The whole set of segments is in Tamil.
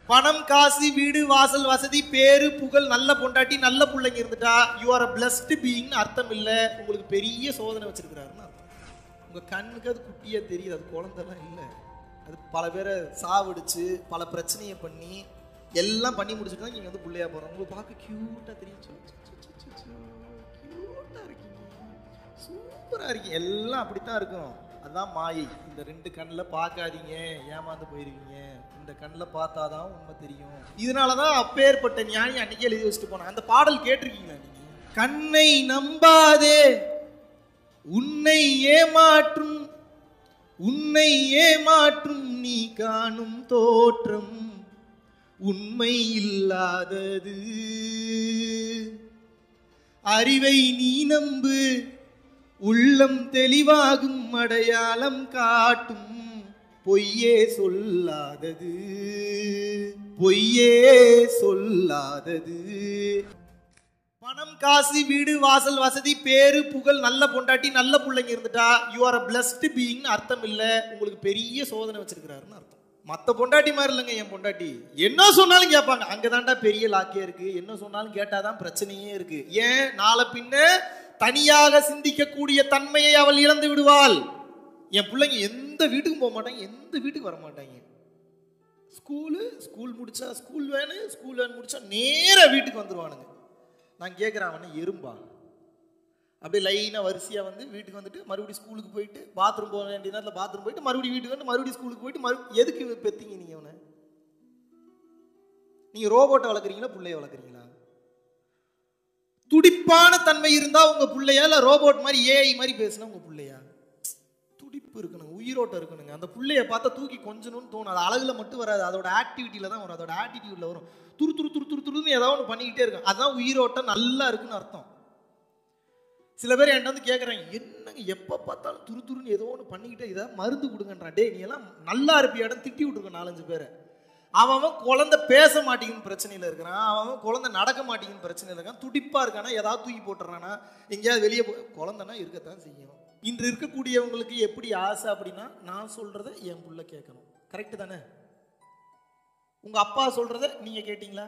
பணம் காசு வீடு வாசல் வசதி பேரு புகழ் நல்ல பொண்டாட்டி நல்ல பிள்ளைங்க இருந்துட்டா you are a blessed being அர்த்தம் இல்ல உங்களுக்கு பெரிய சோதனை வச்சிருக்கிறாருன்னு அர்த்தம் உங்க கண்ணுக்கு அது குட்டியா தெரியுது அது குழந்தைலாம் இல்லை அது பல பேரை சாவடிச்சு பல பிரச்சனையை பண்ணி எல்லாம் பண்ணி முடிச்சுட்டு தான் நீங்க வந்து பிள்ளையா போறோம் உங்களுக்கு பார்க்க கியூட்டா தெரியும் கியூட்டா இருக்கீங்க சூப்பரா இருக்கீங்க எல்லாம் அப்படித்தான் இருக்கும் அதான் மாயை இந்த ரெண்டு கண்ணில் பார்க்காதீங்க ஏமாந்து போயிருவீங்க இந்த கண்ணில் பார்த்தாதான் உண்மை தெரியும் இதனால தான் அப்பேற்பட்ட ஞானி அன்னைக்கே எழுதி வச்சுட்டு போனேன் அந்த பாடல் கேட்டிருக்கீங்களா நீங்க கண்ணை நம்பாதே உன்னை ஏமாற்றும் உன்னை ஏமாற்றும் நீ காணும் தோற்றம் உண்மை இல்லாதது அறிவை நீ நம்பு உள்ளம் தெளிவாகும் அடையாளம் காட்டும் பொய்யே சொல்லாதது பொய்யே சொல்லாதது பணம் காசு வீடு வாசல் வசதி பேரு புகழ் நல்ல பொண்டாட்டி நல்ல பிள்ளைங்க இருந்துட்டா you are a blessed being அர்த்தம் இல்ல உங்களுக்கு பெரிய சோதனை வச்சிருக்கிறாருன்னு அர்த்தம் மத்த பொண்டாட்டி மாதிரி இல்லைங்க என் பொண்டாட்டி என்ன சொன்னாலும் கேட்பாங்க அங்கதான்டா பெரிய லாக்கே இருக்கு என்ன சொன்னாலும் கேட்டாதான் பிரச்சனையே இருக்கு ஏன் நாளை பின்ன தனியாக சிந்திக்கக்கூடிய தன்மையை அவள் இழந்து விடுவாள் என் பிள்ளைங்க எந்த வீட்டுக்கும் போக மாட்டாங்க எந்த வீட்டுக்கு வர மாட்டாங்க ஸ்கூலு ஸ்கூல் முடிச்சா ஸ்கூல் வேனு ஸ்கூல் வேன் முடிச்சா நேரா வீட்டுக்கு வந்துருவானுங்க நான் கேட்குறேன் அவனை எறும்பா அப்படியே லைனாக வரிசையாக வந்து வீட்டுக்கு வந்துட்டு மறுபடியும் ஸ்கூலுக்கு போயிட்டு பாத்ரூம் போக வேண்டிய நேரத்தில் பாத்ரூம் போயிட்டு மறுபடியும் வீட்டுக்கு வந்து மறுபடியும் ஸ்கூலுக்கு போயிட்டு மறு எதுக்கு பெத்தீங்க நீங்கள் அவனை நீங்கள் ரோபோட்டை வளர்க்குறீங்களா பிள்ளைய வளர்க்குறீங்களா துடிப்பான தன்மை இருந்தால் உங்கள் பிள்ளையா இல்லை ரோபோட் மாதிரி ஏஐ மாதிரி பேசுனா உங்கள் பிள்ளையா துடிப்பு இருக்கணுங்க உயிரோட்டம் இருக்கணுங்க அந்த புள்ளைய பார்த்தா தூக்கி கொஞ்சணும்னு தோணும் அது அழகுல மட்டும் வராது அதோட ஆக்டிவிட்டியில தான் வரும் அதோட ஆட்டிடியூட்ல வரும் துரு துரு துரு துரு துருன்னு ஏதாவது ஒன்று பண்ணிக்கிட்டே இருக்கும் அதான் உயிரோட்டம் நல்லா இருக்குன்னு அர்த்தம் சில பேர் என்கிட்ட வந்து கேட்குறாங்க என்னங்க எப்போ பார்த்தாலும் துரு துருன்னு ஏதோ ஒன்று பண்ணிக்கிட்டே இதை மருந்து கொடுங்கன்றான் டேய் நீ எல்லாம் நல்லா இருப்பியாடம் திட்டி விட்டுருக்க நாலஞ்சு பேரை அவன் அவன் குழந்தை பேச மாட்டேங்குன்னு பிரச்சனையில் இருக்கிறான் அவன் அவன் குழந்தை நடக்க மாட்டேங்குன்னு பிரச்சனையில் இருக்கான் துடிப்பாக இருக்கானா ஏதாவது தூக்கி போட்டுறானா எங்கேயாவது வெளியே போ குழந்தைனா இருக்கத்தான் செய்யும் இன்று இருக்கக்கூடியவங்களுக்கு எப்படி ஆசை அப்படின்னா நான் சொல்கிறத என் புள்ள கேட்கணும் கரெக்டு தானே உங்கள் அப்பா சொல்கிறத நீங்கள் கேட்டிங்களா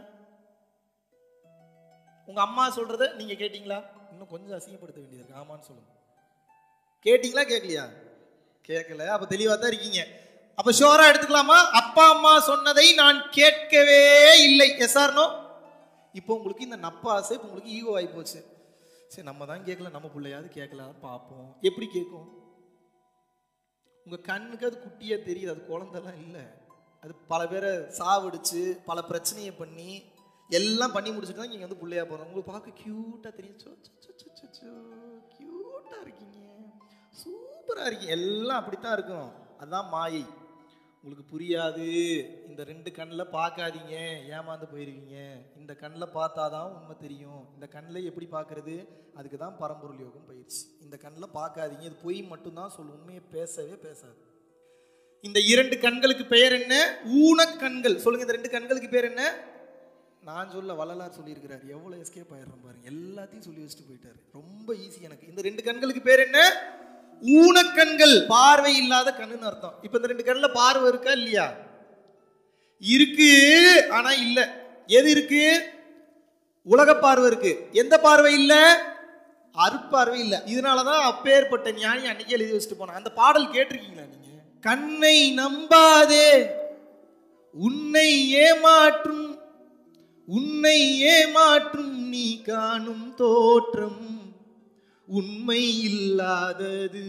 உங்கள் அம்மா சொல்கிறத நீங்கள் கேட்டிங்களா இன்னும் கொஞ்சம் அசிங்கப்படுத்த வேண்டியது இருக்கு ஆமான்னு சொல்லுங்க கேட்டிங்களா கேட்கலையா கேட்கல அப்போ தெளிவாக தான் இருக்கீங்க அப்போ ஷோரா எடுத்துக்கலாமா அப்பா அம்மா சொன்னதை நான் கேட்கவே இல்லை எஸ்ஆர்னோ இப்போ உங்களுக்கு இந்த நப்ப ஆசை இப்போ உங்களுக்கு ஈகோ ஆகி போச்சு சரி நம்ம தான் கேட்கல நம்ம பிள்ளையாவது கேட்கலாம் பார்ப்போம் எப்படி கேட்கும் உங்க கண்ணுக்கு அது குட்டியா தெரியுது அது குழந்தைலாம் இல்லை அது பல பேரை சாவடிச்சு பல பிரச்சனையை பண்ணி எல்லாம் பண்ணி முடிச்சுட்டு தான் நீங்க வந்து பிள்ளையா போறோம் உங்களுக்கு பார்க்க கியூட்டா தெரியும் கியூட்டா இருக்கீங்க சூப்பரா இருக்கீங்க எல்லாம் அப்படித்தான் இருக்கும் அதான் மாயை உங்களுக்கு புரியாது இந்த ரெண்டு கண்ணில் பார்க்காதீங்க ஏமாந்து போயிருவீங்க இந்த கண்ணில் பார்த்தாதான் உண்மை தெரியும் இந்த கண்ணில் எப்படி பார்க்கறது அதுக்கு தான் பரம்பொருள் யோகம் பயிற்சி இந்த கண்ணில் பார்க்காதீங்க இது பொய் மட்டும்தான் சொல்லும் உண்மையை பேசவே பேசாது இந்த இரண்டு கண்களுக்கு பெயர் என்ன ஊனக் கண்கள் சொல்லுங்க இந்த ரெண்டு கண்களுக்கு பேர் என்ன நான் சொல்ல வள்ளலார் சொல்லியிருக்கிறார் எவ்வளோ எஸ்கேப் ஆயிடுறோம் பாருங்க எல்லாத்தையும் சொல்லி வச்சுட்டு போயிட்டாரு ரொம்ப ஈஸி எனக்கு இந்த ரெண்டு கண்களுக்கு பேர் என்ன ஊனக்கண்கள் பார்வை இல்லாத கண்ணுன்னு அர்த்தம் இப்போ இந்த ரெண்டு கண்ணில் பார்வை இருக்கா இல்லையா இருக்கு ஆனா இல்ல எது இருக்கு உலக பார்வை இருக்கு எந்த பார்வை இல்ல அருட்பார்வை இல்ல இதனாலதான் அப்பேற்பட்ட ஞானி அன்னைக்கே எழுதி வச்சுட்டு போனேன் அந்த பாடல் கேட்டிருக்கீங்களா நீங்க கண்ணை நம்பாதே உன்னை ஏமாற்றும் உன்னை ஏமாற்றும் நீ காணும் தோற்றம் உண்மை இல்லாதது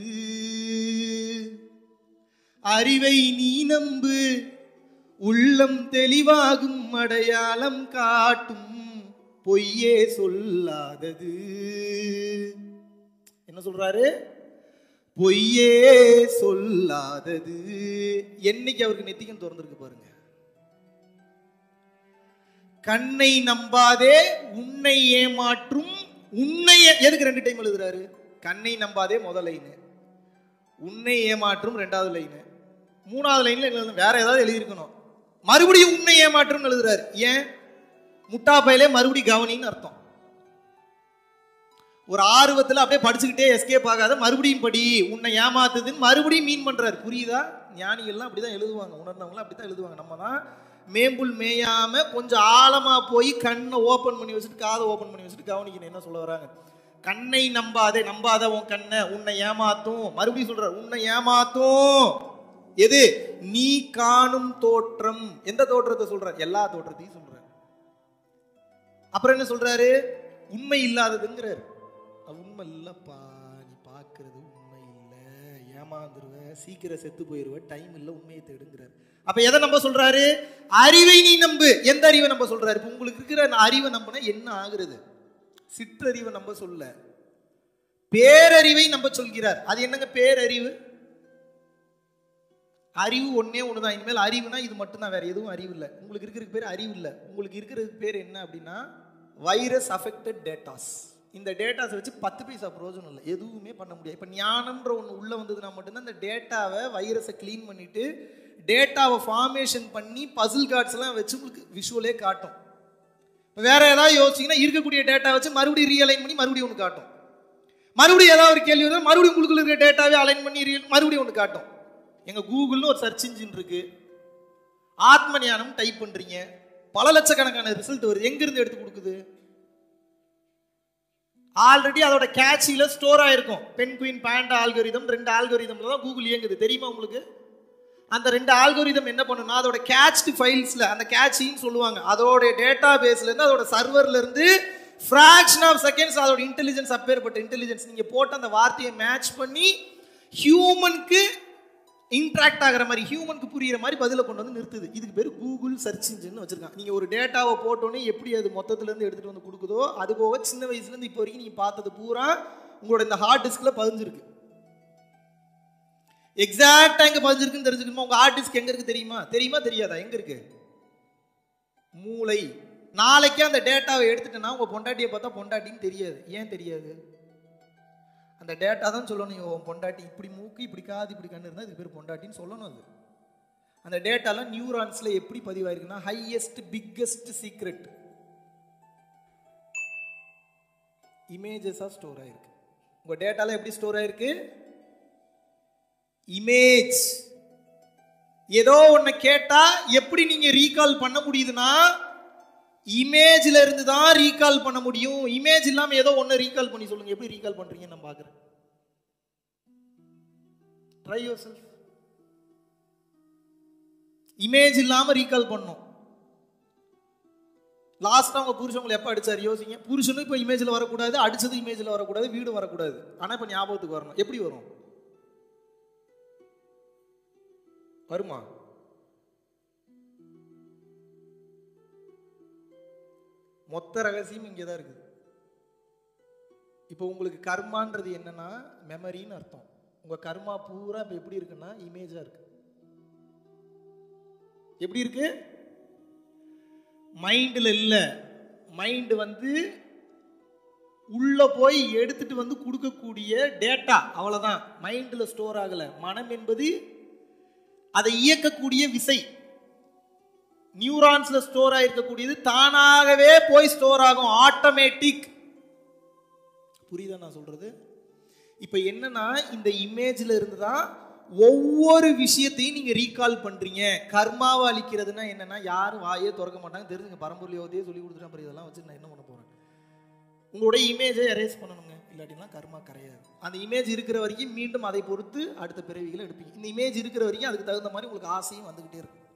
அறிவை நீ நம்பு உள்ளம் தெளிவாகும் அடையாளம் காட்டும் பொய்யே சொல்லாதது என்ன சொல்றாரு பொய்யே சொல்லாதது என்னைக்கு அவருக்கு நெத்திக்கம் திறந்திருக்கு பாருங்க கண்ணை நம்பாதே உன்னை ஏமாற்றும் உன்னை ஏ- எதுக்கு ரெண்டு டைம் எழுதுறாரு கண்ணை நம்பாதே முதல் லைனு உன்னை ஏமாற்றும் ரெண்டாவது லைனு மூணாவது லைன்ல என்ன எழுதணும்? வேற ஏதாவது எழுதியிருக்கணும் மறுபடியும் உன்னை ஏமாற்றும் எழுதுறாரு ஏன் முட்டா பையிலே மறுபடியும் கவனின்னு அர்த்தம் ஒரு ஆர்வத்துல அப்படியே படிச்சுக்கிட்டே எஸ்கேப் ஆகாத மறுபடியும் படி உன்னை ஏமாத்துதுன்னு மறுபடியும் மீன் பண்றாரு புரியுதா ஞானிகள்லாம் அப்படிதான் எழுதுவாங்க உணர்ந்தவங்களாம் அப்படிதான் எழுதுவாங்க நம்ம தான் மேம்புல் மேயாம கொஞ்சம் ஆழமா போய் கண்ணை ஓபன் பண்ணி வச்சுட்டு காதை ஓபன் பண்ணி வச்சுட்டு கவனிக்கணும் என்ன சொல்ல வராங்க கண்ணை நம்பாதே நம்பாத உன் கண்ணை உன்னை ஏமாத்தும் மறுபடியும் சொல்றார் உன்னை ஏமாத்தும் எது நீ காணும் தோற்றம் எந்த தோற்றத்தை சொல்ற எல்லா தோற்றத்தையும் சொல்ற அப்புறம் என்ன சொல்றாரு உண்மை இல்லாததுங்கிறாரு அது உண்மை இல்லப்பா நீ பார்க்கிறது உண்மை இல்லை ஏமாந்துருவ சீக்கிரம் செத்து போயிருவ டைம் இல்லை உண்மையை தேடுங்கிறாரு அப்ப எதை நம்ப சொல்றாரு அறிவை நீ நம்பு எந்த அறிவை நம்ப சொல்றாரு இப்ப உங்களுக்கு இருக்கிற அந்த அறிவை நம்பினா என்ன ஆகுறது சிற்றறிவை நம்ப சொல்ல பேரறிவை நம்ப சொல்கிறார் அது என்னங்க பேரறிவு அறிவு ஒண்ணே ஒண்ணுதான் இனிமேல் அறிவுனா இது மட்டும்தான் வேற எதுவும் அறிவு இல்லை உங்களுக்கு இருக்கிறதுக்கு பேர் அறிவு இல்லை உங்களுக்கு இருக்கிறதுக்கு பேர் என்ன அப்படின்னா வைரஸ் அஃபெக்டட் டேட்டாஸ் இந்த டேட்டாஸை வச்சு பத்து பைசா பிரயோஜனம் இல்லை எதுவுமே பண்ண முடியாது இப்போ ஞானம்ன்ற ஒன்று உள்ளே வந்ததுன்னா மட்டும்தான் இந்த டேட்டாவை வைரஸை க்ளீன் பண்ணிட்டு டேட்டாவை ஃபார்மேஷன் பண்ணி பசில் கார்ட்ஸ்லாம் வச்சு உங்களுக்கு விஷுவலே காட்டும் இப்போ வேற ஏதாவது யோசிச்சிங்கன்னா இருக்கக்கூடிய டேட்டா வச்சு மறுபடியும் ரீஅலைன் பண்ணி மறுபடியும் ஒன்று காட்டும் மறுபடியும் ஏதாவது ஒரு கேள்வி வந்தால் மறுபடியும் உங்களுக்கு இருக்கிற டேட்டாவே அலைன் பண்ணி re- மறுபடியும் ஒன்று காட்டும் எங்கள் கூகுள்னு ஒரு சர்ச் இன்ஜின் இருக்கு ஆத்ம ஞானம் டைப் பண்ணுறீங்க பல லட்சக்கணக்கான ரிசல்ட் வருது எங்கிருந்து எடுத்து கொடுக்குது ஆல்ரெடி அதோட கேட்சியில் ஸ்டோர் ஆயிருக்கும் பென் குயின் பேண்ட் ஆல்கோரிதம் ரெண்டு ஆல்கோரிதம்ல தான் கூகுள் இயங்குது தெரியுமா உங்களுக்கு அந்த ரெண்டு ஆல்கோரிதம் என்ன பண்ணுன்னா அதோட கேட்ச்டு ஃபைல்ஸில் அந்த கேட்சின்னு சொல்லுவாங்க அதோட டேட்டா பேஸ்லேருந்து அதோட சர்வர்ல இருந்து ஃப்ராக்ஷன் ஆஃப் செகண்ட்ஸ் அதோட இன்டெலிஜென்ஸ் அப்பேற்பட்ட இன்டெலிஜென்ஸ் நீங்கள் போட்டு அந்த வார்த்தையை மேட்ச் பண்ணி ஹியூமனுக்கு இன்ட்ராக்ட் ஆகிற மாதிரி ஹியூமனுக்கு புரியுற மாதிரி பதிலை கொண்டு வந்து நிறுத்துது இதுக்கு பேர் கூகுள் சர்ச் இன்ஜின் வச்சிருக்காங்க நீங்கள் ஒரு டேட்டாவை போட்டோன்னே எப்படி அது மொத்தத்துலேருந்து எடுத்துகிட்டு வந்து கொடுக்குதோ அது போக சின்ன வயசுலேருந்து இப்போ வரைக்கும் நீங்கள் பார்த்தது பூரா உங்களோட இந்த ஹார்ட் டிஸ்கில் பதிஞ்சிருக்கு எக்ஸாக்டா எங்க பதிஞ்சிருக்குன்னு தெரிஞ்சுக்கணுமா உங்க ஹார்ட் டிஸ்க் எங்க இருக்கு தெரியுமா தெரியுமா தெரியாதா எங்க இருக்கு மூளை நாளைக்கு அந்த டேட்டாவை எடுத்துட்டேன்னா உங்க பொண்டாட்டியை பார்த்தா பொண்டாட்டின்னு தெரியாது ஏன் தெரியாது அந்த டேட்டா தான் சொல்லணும் உன் பொண்டாட்டி இப்படி மூக்கு இப்படி காது இப்படி கண்ணு இருந்தால் இதுக்கு பேர் பொண்டாட்டின்னு சொல்லணும் அது அந்த டேட்டாலாம் நியூரான்ஸ்ல எப்படி பதிவாயிருக்குன்னா ஹையஸ்ட் பிக்கஸ்ட் சீக்ரெட் இமேஜஸாக ஸ்டோர் ஆயிருக்கு உங்க டேட்டால எப்படி ஸ்டோர் ஆயிருக்கு இமேஜ் ஏதோ ஒன்று கேட்டா எப்படி நீங்க ரீகால் பண்ண முடியுதுன்னா இமேஜ்ல இருந்து தான் ரீகால் பண்ண முடியும் இமேஜ் இல்லாம ஏதோ ஒன்று ரீகால் பண்ணி சொல்லுங்க எப்படி ரீகால் பண்றீங்கன்னு நான் பார்க்குறேன் ட்ரை யோர் செல்ஃப் இமேஜ் இல்லாம ரீகால் பண்ணும் லாஸ்டா உங்க புருஷன் உங்களை எப்போ அடிச்சாரு யோசிங்க புருஷனும் இப்போ இமேஜில் வரக்கூடாது அடிச்சது இமேஜில் வரக்கூடாது வீடு வரக்கூடாது ஆனால் இப்போ ஞாபகத்துக்கு வரணும் எப்படி வரும் வருமா மொத்த ரகசியம் இங்கே தான் இருக்குது இப்போ உங்களுக்கு கர்மான்றது என்னன்னா மெமரின்னு அர்த்தம் உங்க கர்மா பூரா இப்போ எப்படி இருக்குன்னா இமேஜா இருக்கு எப்படி இருக்கு மைண்டில் இல்லை மைண்டு வந்து உள்ள போய் எடுத்துட்டு வந்து கொடுக்கக்கூடிய டேட்டா அவ்வளவுதான் மைண்டில் ஸ்டோர் ஆகல மனம் என்பது அதை இயக்கக்கூடிய விசை நியூரான்ஸ்ல ஸ்டோர் ஆயிருக்கக்கூடியது தானாகவே போய் ஸ்டோர் ஆகும் ஆட்டோமேட்டிக் புரியுதா நான் சொல்றது இப்போ என்னன்னா இந்த இமேஜ்ல இருந்து தான் ஒவ்வொரு விஷயத்தையும் நீங்க ரீகால் பண்றீங்க கர்மாவை அழிக்கிறதுனா என்னன்னா யாரும் வாயே திறக்க மாட்டாங்க தெரிஞ்சுங்க பரம்பொருள் யோகத்தையே சொல்லி கொடுத்துட்டேன் அப்புறம் இதெல்லாம் வச்சு நான் என்ன பண்ண போறேன் உங்களோட இமேஜை எரேஸ் பண்ணணுங்க இல்லாட்டினா கர்மா கிடையாது அந்த இமேஜ் இருக்கிற வரைக்கும் மீண்டும் அதை பொறுத்து அடுத்த பிறவிகளை எடுப்பீங்க இந்த இமேஜ் இருக்கிற வரைக்கும் அதுக்கு தகுந்த மாதிரி உங்களுக்கு ஆசையும் வந்துகிட்டே இருக்கும்